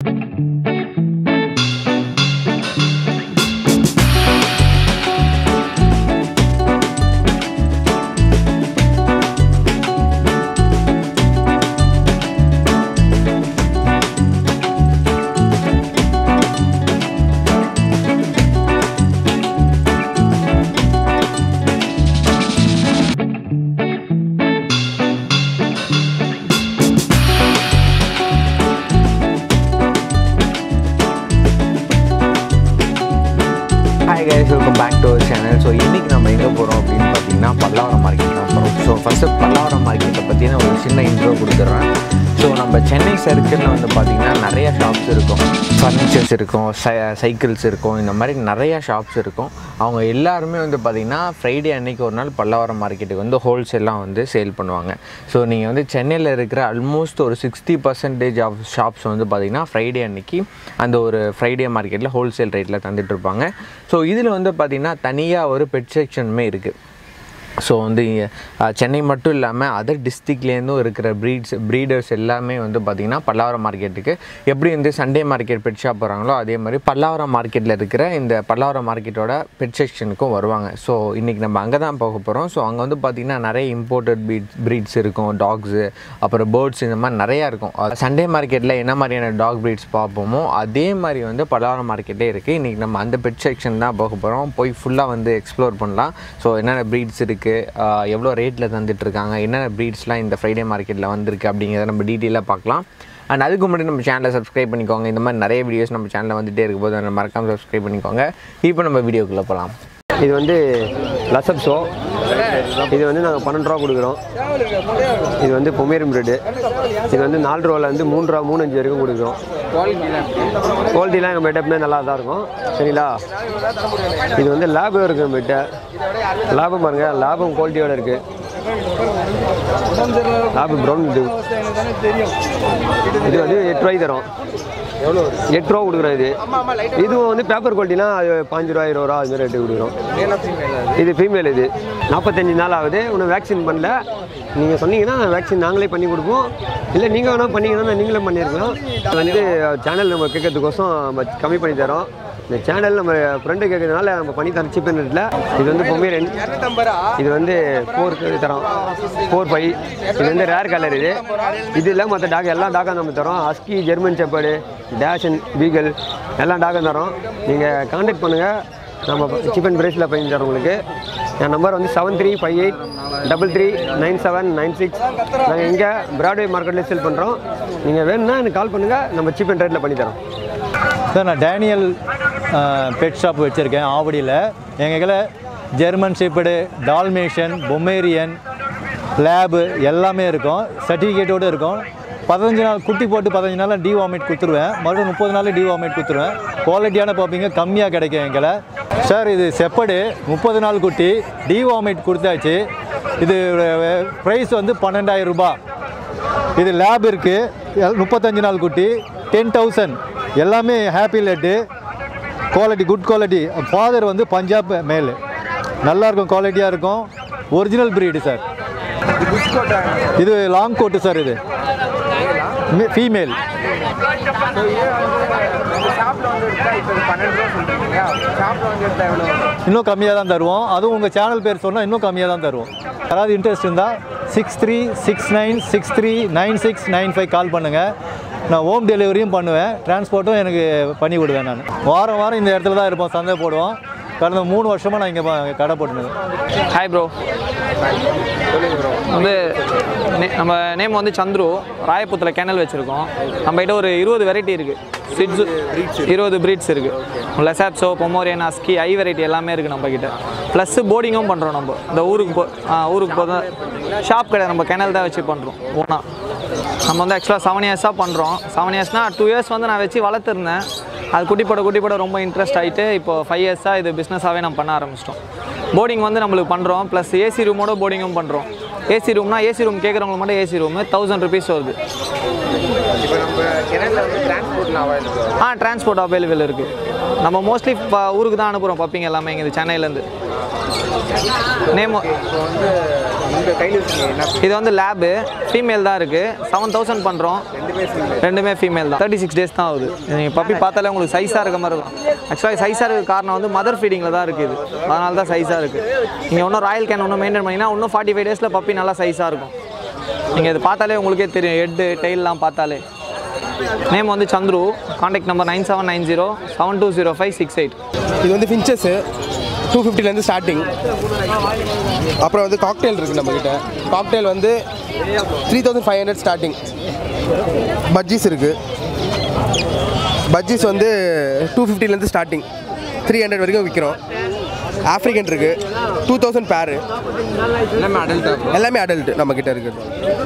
hi guys welcome back to channel so இன்றைக்கி நம்ம எங்கே போகிறோம் அப்படின்னு பார்த்தீங்கன்னா பல்லாவரம் மார்க்கெட் தான் போகிறோம் ஸோ ஃபஸ்ட்டு பல்லாவரம் மார்க்கெட்டை பற்றின ஒரு சின்ன இன்ட்ரோ கொடுத்துட்றேன் ஸோ நம்ம சென்னை சர்க்கிளில் வந்து பார்த்திங்கன்னா நிறைய ஷாப்ஸ் இருக்கும் ஃபர்னிச்சர்ஸ் இருக்கும் சை சைக்கிள்ஸ் இருக்கும் இந்த மாதிரி நிறைய ஷாப்ஸ் இருக்கும் அவங்க எல்லாருமே வந்து பார்த்திங்கன்னா ஃப்ரைடே அன்னைக்கு ஒரு நாள் பல்லாவரம் மார்க்கெட்டுக்கு வந்து ஹோல்சேலாக வந்து சேல் பண்ணுவாங்க ஸோ நீங்கள் வந்து சென்னையில் இருக்கிற ஆல்மோஸ்ட் ஒரு சிக்ஸ்டி பர்சன்டேஜ் ஆஃப் ஷாப்ஸ் வந்து பார்த்திங்கன்னா ஃப்ரைடே அன்னைக்கு அந்த ஒரு ஃப்ரைடே மார்க்கெட்டில் ஹோல்சேல் ரேட்டில் தந்துட்டு இருப்பாங்க ஸோ இதில் வந்து பார்த்திங்கன்னா தனியாக ஒரு பெட் செக்ஷனுமே இருக்குது ஸோ வந்து அஹ், சென்னை மட்டும் இல்லாமல் அதர் டிஸ்ட்ரிக்ட்லேருந்தும் இருக்கிற ப்ரீட்ஸ் ப்ரீடர்ஸ் எல்லாமே வந்து பார்த்திங்கன்னா பல்லாவரம் மார்க்கெட்டுக்கு எப்படி வந்து சண்டே மார்க்கெட் பெட் ஷாப் வராங்களோ அதே மாதிரி பல்லாவரம் மார்க்கெட்டில் இருக்கிற இந்த பல்லாவரம் மார்க்கெட்டோட பெட் செக்ஷனுக்கும் வருவாங்க ஸோ இன்றைக்கி நம்ம அங்கே தான் போக போகிறோம் ஸோ அங்கே வந்து பார்த்திங்கன்னா நிறைய இம்போர்ட்டட் பீட் ப்ரீட்ஸ் இருக்கும் டாக்ஸு அப்புறம் பேர்ட்ஸ் இந்த மாதிரி நிறையா இருக்கும் சண்டே மார்க்கெட்டில் என்ன மாதிரியான டாக் ப்ரீட்ஸ் பார்ப்போமோ அதே மாதிரி வந்து பல்லாவரம் மார்க்கெட்டே இருக்குது இன்றைக்கி நம்ம அந்த பெட் செக்ஷன் தான் போக போகிறோம் போய் ஃபுல்லாக வந்து எக்ஸ்ப்ளோர் பண்ணலாம் ஸோ என்னென்ன ப்ரீட்ஸ் இருக்குது எவ்வளோ ரேட்டில் தந்துட்டுருக்காங்க என்னென்ன ப்ரீட்ஸ்லாம் இந்த ஃப்ரைடே மார்க்கெட்டில் வந்திருக்கு அப்படிங்கிறத நம்ம டீட்டெயிலாக பார்க்கலாம் அண்ட் அதுக்கு முன்னாடி நம்ம சேனலை சப்ஸ்கிரைப் பண்ணிக்கோங்க இந்த மாதிரி நிறைய வீடியோஸ் நம்ம சேனலில் வந்துட்டே இருக்கும் போது அதை மறக்காமல் சப்ஸ்கிரைப் பண்ணிக்கோங்க இப்போ நம்ம வீடியோக்குள்ளே போகலாம் இது வந்து லசப் ஷோ இது வந்து நாங்கள் பன்னெண்டு ரூபா கொடுக்குறோம் இது வந்து பொமேரியம் பிரெட்டு இது வந்து நாலு ரூபாவில் வந்து மூணு ரூபா மூணு அஞ்சு வரைக்கும் கொடுக்குறோம் குவாலிட்டிலாம் எங்கள் பெட்டை எப்பவுமே நல்லா தான் இருக்கும் சரிங்களா இது வந்து லேபம் இருக்குது எங்கள் பெட்டை லேபம் பாருங்க லேபம் குவாலிட்டியோட இருக்குது லேபம் ப்ரௌன் இது இது வந்து எட்டு ரூபாய்க்கு தரோம் எவ்வளோ எட்டு ரூபா கொடுக்குறோம் இது இதுவும் வந்து பேப்பர் குவாலிட்டினா அது பாஞ்சு ரூபா இருபது ரூபா அது மாதிரி ரேட்டு கொடுக்குறோம் இது ஃபீமேல் இது நாற்பத்தஞ்சு நாள் ஆகுது இன்னும் வேக்சின் பண்ணல நீங்கள் சொன்னீங்கன்னா வேக்சின் நாங்களே பண்ணி கொடுப்போம் இல்லை நீங்கள் வேணால் பண்ணீங்கன்னா நீங்களே பண்ணியிருக்கலாம் இது வந்து சேனல் நம்ம கேட்கறதுக்கோசம் நம்ம கம்மி பண்ணி தரோம் இந்த சேனல் நம்ம ஃப்ரெண்டு கேட்கறதுனால நம்ம பண்ணி தரோம் சீப் ரேட்டில் இது வந்து பொமேரன் இது வந்து ஃபோர் தரோம் ஃபோர் ஃபைவ் இது வந்து ரேர் கலர் இது இது இல்லை மற்ற டாக் எல்லா டாக்கும் நம்ம தரோம் ஹஸ்கி ஜெர்மன் செப்பர்டு டேஷன் பீகல் எல்லா டாக்கும் தரோம் நீங்கள் கான்டாக்ட் பண்ணுங்கள் நம்ம சிக்கன் பிரைஸில் பண்ணி தரோம் உங்களுக்கு என் நம்பர் வந்து seven three five eight double three nine seven nine six நாங்கள் இங்கே பிராட்வே மார்க்கெட்டில் சேல் பண்ணுறோம் நீங்கள் வேணும்னா எனக்கு கால் பண்ணுங்கள் நம்ம சீப் அண்ட் ரேட்டில் பண்ணி தரோம் சார் நான் டேனியல் பெட் ஷாப் வச்சுருக்கேன் ஆவடியில் எங்கள் German shepherd Dalmatian Pomeranian lab எல்லாமே இருக்கும் சர்டிஃபிகேட்டோடு இருக்கும் பதினஞ்சு நாள் குட்டி போட்டு பதினஞ்சு நாளில் டி வாமிட் கொடுத்துருவேன் மறுபடியும் முப்பது நாள் டி வாமிட் கொடுத்துருவேன் குவாலிட்டியான பார்ப்பீங்க கம்மியாக கிடைக்கும் எங்களை சார் இது செப்படு முப்பது நாள் குட்டி டி வாமிட் கொடுத்தாச்சு இது ப்ரைஸ் வந்து பன்னெண்டாயிரம் ரூபாய் இது லேப் இருக்குது முப்பத்தஞ்சு நாள் குட்டி டென் தௌசண்ட் எல்லாமே ஹாப்பி லெட்டு குவாலிட்டி குட் குவாலிட்டி ஃபாதர் வந்து பஞ்சாப் மேல் நல்லா இருக்கும் குவாலிட்டியாக இருக்கும் ஒரிஜினல் பிரீடு சார் இது லாங் கோட்டு சார் இது ஃபீமேல் இன்னும் கம்மியாக தான் தருவோம் அதுவும் உங்கள் சேனல் பேர் சொன்னால் இன்னும் கம்மியாக தான் தருவோம் யாராவது இன்ட்ரெஸ்ட் இருந்தால் six three six nine six three nine six nine five call பண்ணுங்கள் நான் ஹோம் டெலிவரியும் பண்ணுவேன் டிரான்ஸ்போர்ட்டும் எனக்கு பண்ணி விடுவேன் நான் வாரம் வாரம் இந்த இடத்துல தான் இருப்போம் சந்தை போடுவோம் கடந்த மூணு வருஷமாக நான் இங்கே கடை போட்டுருக்கேன் ஹாய் ப்ரோ வந்து நே- நம்ம நேம் வந்து சந்துரு ராயபுரத்தில் கேனல் வச்சுருக்கோம் நம்மகிட்ட ஒரு இருபது வெரைட்டி இருக்குது சிட்ஸு இருபது ப்ரீட்ஸ் இருக்குது லெசாப்ஸோ பொமோரியன் அஸ்கி ஐ வெரைட்டி எல்லாமே இருக்குது நம்மக்கிட்ட ப்ளஸ்ஸு போர்டிங்கும் பண்ணுறோம் நம்ம இந்த ஊருக்கு போ ஆ, ஊருக்கு போதும் ஷாப் கடை நம்ம கேனல் தான் வச்சு பண்ணுறோம் ஓனா நம்ம வந்து ஆக்சுவலாக செவன் இயர்ஸாக பண்ணுறோம் செவன் இயர்ஸ்னால் டூ இயர்ஸ் வந்து நான் வச்சு வளர்த்துருந்தேன் அது குட்டி போட குட்டி போட ரொம்ப இன்ட்ரெஸ்ட் ஆகிட்டு இப்போ ஃபைவ் இயர்ஸாக இது பிஸ்னஸாகவே நம்ம பண்ண ஆரம்பிச்சிட்டோம் போர்டிங் வந்து நம்மளுக்கு பண்ணுறோம் ப்ளஸ் ஏசி ரூமோட போர்டிங்கும் பண்ணுறோம் ஏசி ரூம்னா ஏசி ரூம் கேட்குறவங்களுக்கு மட்டும் ஏசி ரூமு தௌசண்ட் ருபீஸ் வருது இப்போ நம்ம கிணறுல வந்து டிரான்ஸ்போர்ட்லாம் அவைலபிள் ஆ டிரான்ஸ்போர்ட் அவைலபிள் இருக்குது நம்ம மோஸ்ட்லி இப்போ ஊருக்கு தான் அனுப்புகிறோம் பப்பிங்க எல்லாமே இங்கே சென்னையிலேருந்து நேம் இப்போ வந்து இந்த கையில் வச்சுருக்கீங்க என்ன இது வந்து லேபு ஃபீமேல் தான் இருக்குது செவன் தௌசண்ட் பண்ணுறோம் ரெண்டுமே ஃபீமேல் ரெண்டுமே ஃபீமேல் தான் தேர்ட்டி சிக்ஸ் டேஸ் தான் ஆகுது நீங்கள் பப்பி பார்த்தாலே உங்களுக்கு சைஸாக இருக்க மாதிரி இருக்கும் ஆக்சுவலாக சைஸாக இருக்க காரணம் வந்து மதர் ஃபீடிங்கில் தான் இருக்குது இது அதனால தான் சைஸாக இருக்குது நீங்கள் இன்னும் ராயல் கேன் இன்னும் மெயின்டைன் பண்ணிங்கன்னா இன்னும் ஃபார்ட்டி ஃபைவ் டேஸில் பப்பி நல்லா சைஸாக இருக்கும் நீங்கள் இது பார்த்தாலே உங்களுக்கே தெரியும் ஹெட்டு டெய்லாம் பார்த்தாலே நேம் வந்து Chandru contact number nine seven nine zero seven two zero five six eight இது வந்து ஃபின்ச்சஸ்ஸு டூ ஃபிஃப்டிலேருந்து ஸ்டார்டிங் அப்புறம் வந்து காக்டெயில் இருக்குது நம்மக்கிட்ட காக்டெயில் வந்து three thousand five hundred starting budgies இருக்குது பஜ்ஜீஸ் வந்து டூ ஃபிஃப்டிலேருந்து ஸ்டார்டிங் த்ரீ ஹண்ட்ரட் வரைக்கும் விற்கிறோம் ஆஃப்ரிக்கன் இருக்குது டூ தௌசண்ட் பேரு எல்லாமே அடல்ட்டாக எல்லாமே அடல்ட் நம்மக்கிட்ட இருக்குது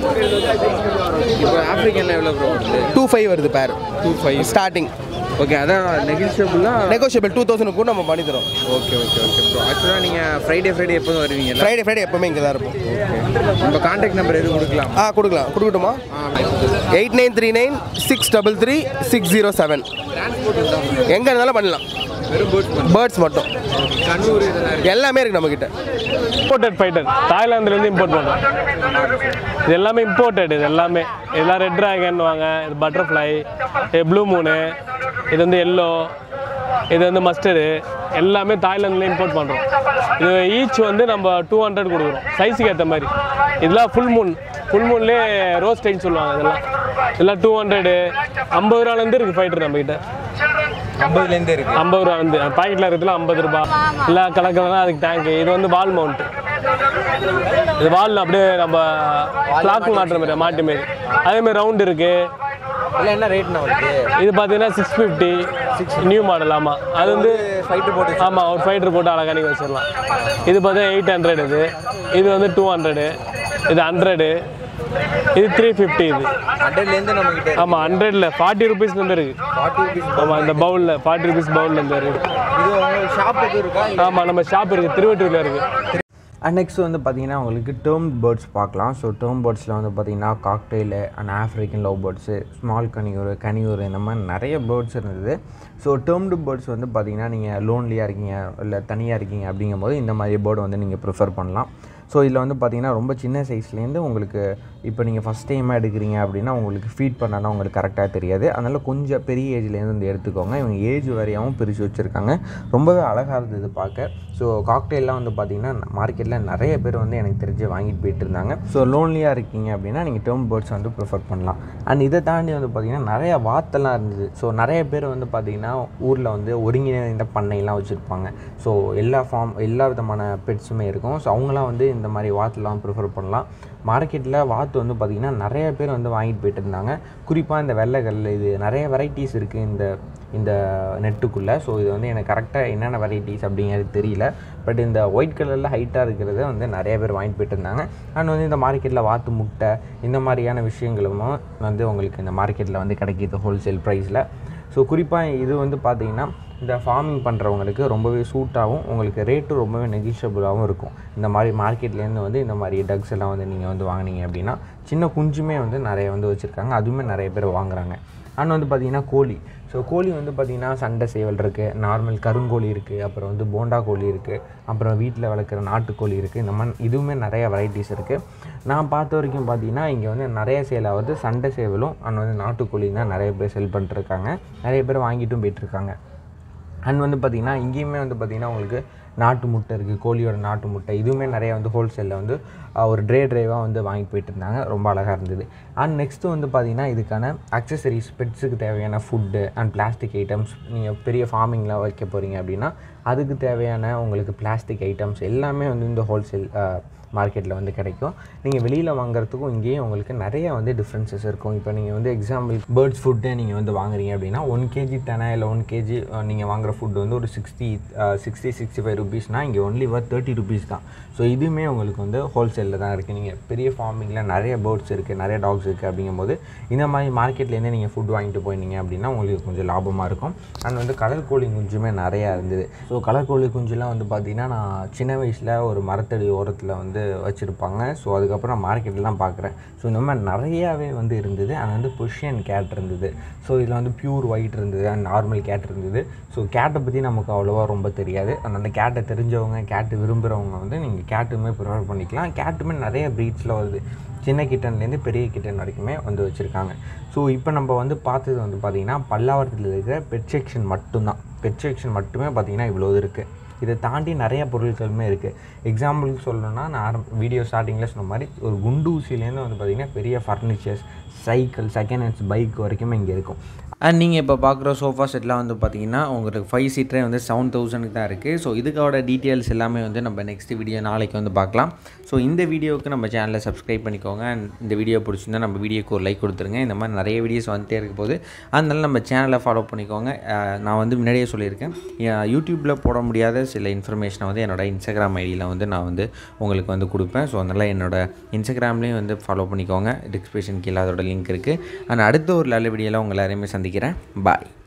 இப்போ ஆஃப்ரிக்கனில் எவ்வளோ ப்ரோ வருது டூ ஃபைவ் வருது பேர் டூ ஃபைவ் ஸ்டார்டிங் ஓகே அதான் நெகிழ்ச்சியபுளாக நெகோஷியபிள் டூ தௌசண்ட் கூட நம்ம பண்ணி தரோம் ஓகே ஓகே ஓகே ப்ரோ ஆக்சுவலாக நீங்கள் ஃப்ரைடே ஃப்ரைடே எப்போதும் வருவீங்க ஃப்ரைடே ஃப்ரைடே எப்போவுமே இங்கே தான் இருப்போம் நம்ம காண்டாக்ட் நம்பர் எதுவும் கொடுக்கலாம் ஆ கொடுக்கலாம் கொடுக்கட்டுமா eight nine three nine six double three six zero seven எங்கே இருந்தாலும் பண்ணலாம் வெறும் பேர்ட்ஸ் பேர்ட்ஸ் மட்டும் கண்ணூர் இதெல்லாம் இருக்கு எல்லாமே இருக்குது நம்மக்கிட்ட இம்போர்ட்டட் ஃபைட்டர் தாய்லாந்துலேருந்து இம்போர்ட் பண்ணுறோம் இது எல்லாமே இம்போர்ட்டட் இது எல்லாமே இதெல்லாம் ரெட் ட்ராகன் வாங்க இது பட்டர்ஃப்ளை இது ப்ளூ மூனு இது வந்து எல்லோ இது வந்து மஸ்டர்டு எல்லாமே தாய்லாந்துலேருந்து இம்போர்ட் பண்ணுறோம் இது ஈச் வந்து நம்ம டூ ஹண்ட்ரட் கொடுக்குறோம் சைஸுக்கு ஏற்ற மாதிரி இதெல்லாம் ஃபுல் மூன் ஃபுல் மூன்லேயே ரோஸ் டைன் சொல்லுவாங்க இதெல்லாம் இதெல்லாம் டூ ஹண்ட்ரடு ஐம்பது ரூபாலேருந்து இருக்குது ஃபைட்டர் நம்மக்கிட்ட ஐம்பதுலேருந்தே இருக்கு ஐம்பது ரூபா வந்து பாக்கெட்டில் இருக்கிறதுல ஐம்பது ரூபா இல்லை கலக்கலாம் அதுக்கு டேங்க்கு இது வந்து வால் மவுண்ட் இது வால் அப்படியே நம்ம கிளாக் மாட்டுற மாதிரி மாட்டு மாரி அதே மாதிரி ரவுண்ட் இருக்கு இல்லை என்ன ரேட்னா வருது இது பார்த்தீங்கன்னா சிக்ஸ் ஃபிஃப்டி நியூ மாடல் ஆமாம் அது வந்து ஃபைட்டு போட்டு ஆமாம் ஒரு ஃபைட்டர் போட்டு அழகாக நீங்கள் வச்சிடலாம் இது பார்த்தீங்கன்னா எயிட் ஹண்ட்ரட் இது இது வந்து டூ ஹண்ட்ரடு இது ஹண்ட்ரடு இது த்ரீ ஃபிஃப்டி இது ஹண்ட்ரட்லேருந்து நம்ம கிட்ட ஆமாம் ஹண்ட்ரடில் ஃபார்ட்டி ருபீஸ்லேருந்து இருக்குது ஃபார்ட்டி ருபீஸ் ஆமாம் இந்த பவுலில் ஃபார்ட்டி ருபீஸ் பவுல்லேருந்து இருக்குது இது உங்களுக்கு ஷாப் எதுவும் இருக்கா ஆமாம் நம்ம ஷாப் இருக்குது திருவட்டூரில் இருக்குது அண்ட் நெக்ஸ்ட் வந்து பார்த்தீங்கன்னா உங்களுக்கு டேர்ம் பேர்ட்ஸ் பார்க்கலாம் ஸோ டேர்ம் பேர்ட்ஸில் வந்து பார்த்தீங்கன்னா cockatiel and African love birds small conure conure இந்த மாதிரி நிறைய பேர்ட்ஸ் இருந்தது ஸோ டேர்ம்டு பேர்ட்ஸ் வந்து பார்த்தீங்கன்னா நீங்கள் லோன்லியாக இருக்கீங்க இல்லை தனியாக இருக்கீங்க அப்படிங்கும்போது இந்த மாதிரி பேர்டு வந்து நீங்கள் ப்ரிஃபர் பண்ணலாம் ஸோ இதில் வந்து பார்த்தீங்கன்னா ரொம்ப சின்ன சைஸ்லேருந்து உங்களுக்கு இப்போ நீங்கள் ஃபஸ்ட் டைமாக எடுக்கிறீங்க அப்படின்னா உங்களுக்கு ஃபீட் பண்ணனா உங்களுக்கு கரெக்டாக தெரியாது அதனால் கொஞ்சம் பெரிய ஏஜ்லேருந்து வந்து எடுத்துக்கோங்க இவங்க ஏஜ் வரையாகவும் பிரித்து வச்சுருக்காங்க ரொம்பவே அழகாக இருந்தது பார்க்க ஸோ காக்டெயிலாம் வந்து பார்த்தீங்கன்னா மார்க்கெட்டில் நிறைய பேர் வந்து எனக்கு தெரிஞ்சு வாங்கிட்டு போயிட்டு இருந்தாங்க ஸோ லோன்லியாக இருக்கீங்க அப்படின்னா நீங்கள் டேர்ம் பேர்ட்ஸ் வந்து ப்ரிஃபர் பண்ணலாம் அண்ட் இதை தாண்டி வந்து பார்த்தீங்கன்னா நிறைய வாத்தெல்லாம் இருந்தது ஸோ நிறைய பேர் வந்து பார்த்தீங்கன்னா ஊரில் வந்து ஒருங்கிணைந்த பண்ணையெல்லாம் வச்சுருப்பாங்க ஸோ எல்லா ஃபார்ம் எல்லா விதமான பெட்ஸுமே இருக்கும் ஸோ அவங்களாம் வந்து இந்த மாதிரி வாத்தெல்லாம் ப்ரிஃபர் பண்ணலாம் மார்க்கெட்டில் வாத்து வந்து பார்த்திங்கன்னா நிறைய பேர் வந்து வாங்கிட்டு போயிட்டு இருந்தாங்க குறிப்பாக இந்த வெள்ளைகள் இது நிறைய வெரைட்டிஸ் இருக்குது இந்த இந்த நெட்டுக்குள்ளே ஸோ இது வந்து எனக்கு கரெக்டாக என்னென்ன வெரைட்டிஸ் அப்படிங்கிறது தெரியல பட் இந்த ஒயிட் கலரில் ஹைட்டாக இருக்கிறத வந்து நிறைய பேர் வாங்கிட்டு போயிட்டு இருந்தாங்க அண்ட் வந்து இந்த மார்க்கெட்டில் வாத்து முட்டை இந்த மாதிரியான விஷயங்களும் வந்து உங்களுக்கு இந்த மார்க்கெட்டில் வந்து கிடைக்கிது ஹோல்சேல் ப்ரைஸில் ஸோ குறிப்பாக இது வந்து பார்த்திங்கன்னா இந்த ஃபார்மிங் பண்ணுறவங்களுக்கு ரொம்பவே சூட்டாகவும் உங்களுக்கு ரேட்டும் ரொம்பவே நெகிஷியபிளாகவும் இருக்கும் இந்த மாதிரி மார்க்கெட்லேருந்து வந்து இந்த மாதிரி டக்ஸ் எல்லாம் வந்து நீங்கள் வந்து வாங்குனீங்க அப்படின்னா சின்ன குஞ்சுமே வந்து நிறைய வந்து வச்சுருக்காங்க அதுவுமே நிறைய பேர் வாங்குறாங்க அண்ட் வந்து பார்த்திங்கன்னா கோழி ஸோ கோழி வந்து பார்த்திங்கன்னா சண்டை சேவல் இருக்குது நார்மல் கருங்கோழி இருக்குது அப்புறம் வந்து போண்டா கோழி இருக்குது அப்புறம் வீட்டில் வளர்க்குற நாட்டுக்கோழி இருக்குது இந்த மாதிரி இதுவுமே நிறைய வெரைட்டிஸ் இருக்குது நான் பார்த்த வரைக்கும் பார்த்தீங்கன்னா இங்கே வந்து நிறைய சேல் ஆகுது சண்டை சேவலும் அண்ட் வந்து நாட்டுக்கோழி தான் நிறைய பேர் செல் பண்ணிட்டுருக்காங்க நிறைய பேர் வாங்கிட்டும் போயிட்டுருக்காங்க அண்ட் வந்து பார்த்திங்கன்னா இங்கேயுமே வந்து பார்த்திங்கன்னா உங்களுக்கு நாட்டு முட்டை இருக்குது கோழியோட நாட்டு முட்டை இதுவுமே நிறைய வந்து ஹோல்சேலில் வந்து அஹ், ஒரு ட்ரே ட்ரைவாக வந்து வாங்கிட்டு போயிட்டு இருந்தாங்க ரொம்ப அழகாக இருந்தது அண்ட் நெக்ஸ்ட்டு வந்து பார்த்திங்கன்னா இதுக்கான அக்சசரிஸ் பெட்ஸுக்கு தேவையான ஃபுட்டு அண்ட் பிளாஸ்டிக் ஐட்டம்ஸ் நீங்கள் பெரிய ஃபார்மிங்லாம் வைக்க போகிறீங்க அப்படின்னா அதுக்கு தேவையான உங்களுக்கு பிளாஸ்டிக் ஐட்டம்ஸ் எல்லாமே வந்து இந்த ஹோல்சேல் மார்க்கெட்டில் வந்து கிடைக்கும் நீங்கள் வெளியில் வாங்குறதுக்கும் இங்கேயும் உங்களுக்கு நிறைய வந்து டிஃப்ரென்சஸ் இருக்கும் இப்போ நீங்கள் வந்து எக்ஸாம்பிள் பேர்ட்ஸ் ஃபுட்டே நீங்கள் வந்து வாங்குறீங்க அப்படின்னா ஒன் கேஜி டெனா இல்லை ஒன் கேஜி நீங்கள் வாங்குற ஃபுட் வந்து ஒரு சிக்ஸ்டி சிக்ஸ்டி சிக்ஸ்டி ஃபைவ் ருபீஸ்னால் இங்கே ஒன்லி வர் தேர்ட்டி ருபீஸ் தான் ஸோ இதுவுமே உங்களுக்கு வந்து ஹோல்சேலில் தான் இருக்குது நீங்கள் பெரிய ஃபார்மிங்கில் நிறைய பேர்ட்ஸ் இருக்குது நிறைய டாக்ஸ் இருக்குது அப்படிங்கும்போது இந்த மாதிரி மார்க்கெட்லேருந்து நீங்கள் ஃபுட் வாங்கிட்டு போயிருந்தீங்க அப்படின்னா உங்களுக்கு கொஞ்சம் லாபமாக இருக்கும் அண்ட் வந்து கலர் கோழி குஞ்சுமே நிறையா இருந்தது ஸோ கலர் கோழி குஞ்சுலாம் வந்து பார்த்திங்கன்னா நான் சின்ன வயசில் ஒரு மரத்தடி ஓரத்தில் வந்து வச்சுருப்பாங்க ஸோ அதுக்கப்புறம் நான் மார்க்கெட்டில் தான் பார்க்குறேன் ஸோ இந்த மாதிரி நிறையாவே வந்து இருந்தது அண்ட் வந்து புஷியன் கேட் இருந்தது ஸோ இதில் வந்து பியூர் ஒயிட் இருந்தது அண்ட் நார்மல் கேட் இருந்தது ஸோ கேட்டை பற்றி நமக்கு அவ்வளோவா ரொம்ப தெரியாது அண்ட் அந்த கேட் கேட்டை தெரிஞ்சவங்க கேட்டு விரும்புகிறவங்க வந்து நீங்கள் கேட்டுமே ப்ரிஃபர் பண்ணிக்கலாம் கேட்டுமே நிறைய ப்ரீட்ஸில் வருது சின்ன கிட்டன்லேருந்து பெரிய கிட்டன் வரைக்குமே வந்து வச்சுருக்காங்க ஸோ இப்போ நம்ம வந்து பார்த்தது வந்து பார்த்திங்கன்னா பல்லாவரத்தில் இருக்கிற பெட் செக்ஷன் மட்டும்தான் பெட் செக்ஷன் மட்டுமே பார்த்திங்கன்னா இவ்வளோ இருக்குது இதை தாண்டி நிறைய பொருட்களுமே இருக்குது எக்ஸாம்பிளுக்கு சொல்லணும்னா நான் ஆரம்ப வீடியோ ஸ்டார்டிங்கில் சொன்ன மாதிரி ஒரு குண்டூசிலேருந்து வந்து பார்த்திங்கன்னா பெரிய furnitures cycle second hands bike வரைக்குமே இங்கே இருக்கும் அண்ட் நீங்கள் இப்போ பார்க்குற சோஃபா செட்லாம் வந்து பார்த்தீங்கன்னா உங்களுக்கு ஃபைவ் சீட்டரே வந்து செவன் தௌசண்ட்க்கு தான் இருக்குது ஸோ இதுக்கோட டீட்டெயில்ஸ் எல்லாமே வந்து நம்ம நெக்ஸ்ட் வீடியோ நாளைக்கு வந்து பார்க்கலாம் ஸோ இந்த வீடியோவுக்கு நம்ம சேனலை சப்ஸ்கிரைப் பண்ணிக்கோங்க அண்ட் இந்த வீடியோ பிடிச்சிருந்தா நம்ம வீடியோக்கு ஒரு லைக் கொடுத்துருங்க இந்த மாதிரி நிறைய வீடியோஸ் வந்துட்டே இருக்க போது அதனால நம்ம சேனலை ஃபாலோ பண்ணிக்கோங்க அஹ் நான் வந்து முன்னாடியே சொல்லியிருக்கேன் யூடியூப்பில் போட முடியாத சில இன்ஃபர்மேஷனை வந்து என்னோட இன்ஸ்டாகிராம் ஐடியில் வந்து நான் வந்து உங்களுக்கு வந்து கொடுப்பேன் ஸோ அதனால் என்னோட இன்ஸ்டாகிராம்லேயும் வந்து ஃபாலோ பண்ணிக்கோங்க டிஸ்கிரிப்ஷன் கீழே அதோட லிங்க் இருக்குது அண்ட் அடுத்த ஒரு நல்ல வீடியோவில் உங்கள் எல்லாரையுமே சந்திக்கிறேன் பாய்